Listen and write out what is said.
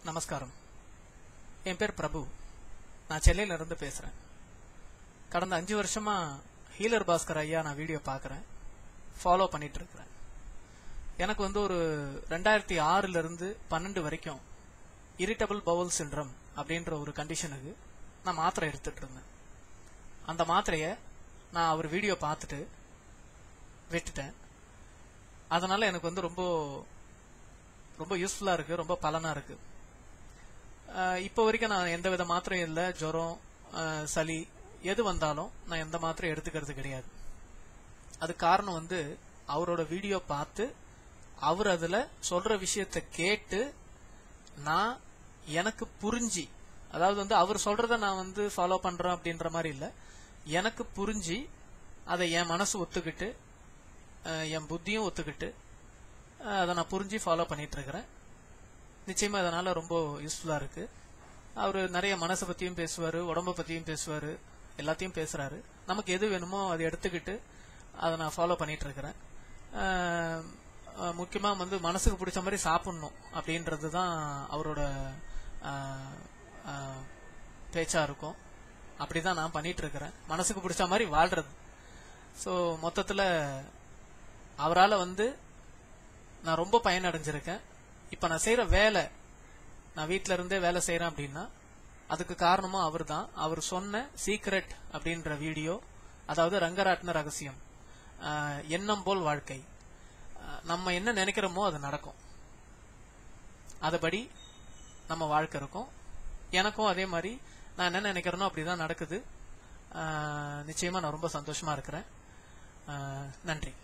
நமஸ்காரம் என் பேர் பிரபு நான் சென்னையில இருந்து பேசுறேன் கடந்த அஞ்சு வருஷமா ஹீலர் பாஸ்கர் ஐயா நான் வீடியோ பார்க்கறேன் ஃபாலோ பண்ணிட்டு இருக்கிறேன் எனக்கு வந்து ஒரு ரெண்டாயிரத்தி ஆறுல இருந்து பன்னெண்டு வரைக்கும் இரிட்டபிள் பவுல் சிண்ட்ரம் அப்படின்ற ஒரு கண்டிஷனுக்கு நான் மாத்திரை எடுத்துட்டு இருந்தேன் அந்த மாத்திரைய நான் அவர் வீடியோ பார்த்துட்டு விட்டுட்டேன் அதனால எனக்கு வந்து ரொம்ப ரொம்ப யூஸ்ஃபுல்லா இருக்கு ரொம்ப பலனா இருக்கு ஆஹ் இப்போ வரைக்கும் நான் எந்த வித மாத்திரையும் இல்லை ஜுரம் ஆஹ் சளி எது வந்தாலும் நான் எந்த மாத்திரையும் எடுத்துக்கிறது கிடையாது அது காரணம் வந்து அவரோட வீடியோ பார்த்து அவர் அதுல சொல்ற விஷயத்த கேட்டு நான் எனக்கு புரிஞ்சு அதாவது வந்து அவர் சொல்றத நான் வந்து ஃபாலோ பண்றேன் அப்படின்ற மாதிரி இல்ல எனக்கு புரிஞ்சு அதை என் மனசு ஒத்துக்கிட்டு அஹ், என் புத்தியும் ஒத்துக்கிட்டு அஹ், அதை நான் புரிஞ்சு ஃபாலோ பண்ணிட்டு இருக்கிறேன் நிச்சயமா அதனால ரொம்ப யூஸ்ஃபுல்லா இருக்கு அவரு நிறைய மனசை பத்தியும் பேசுவாரு உடம்ப பத்தியும் பேசுவாரு எல்லாத்தையும் பேசுறாரு நமக்கு எது வேணுமோ அதை எடுத்துக்கிட்டு அதை நான் ஃபாலோ பண்ணிட்டு இருக்கிறேன் அஹ், அஹ், முக்கியமா வந்து மனசுக்கு பிடிச்ச மாதிரி சாப்பிடணும் அப்படின்றது தான் அவரோட அஹ், அஹ், பேச்சா இருக்கும் அப்படிதான் நான் பண்ணிட்டு இருக்கிறேன் மனசுக்கு பிடிச்ச மாதிரி வாழ்றது ஸோ மொத்தத்துல அவரால வந்து நான் ரொம்ப பயனடைஞ்சிருக்கேன் இப்ப நான் செய்யற வேலை நான் வீட்ல இருந்தே வேலை செய்யறேன் அப்படின்னா அதுக்கு காரணமும் அவர் தான் அவர் சொன்ன சீக்ரெட் அப்படின்ற வீடியோ அதாவது ரங்கராட்டின ரகசியம் ஆஹ் எண்ணம் போல் வாழ்க்கை ஆஹ் நம்ம என்ன நினைக்கிறோமோ அது நடக்கும் அதுபடி நம்ம வாழ்க்கை இருக்கும் எனக்கும் அதே மாதிரி நான் என்ன நினைக்கிறேனோ அப்படிதான் நடக்குது ஆஹ் நிச்சயமா நான் ரொம்ப சந்தோஷமா இருக்கிறேன் ஆஹ் நன்றி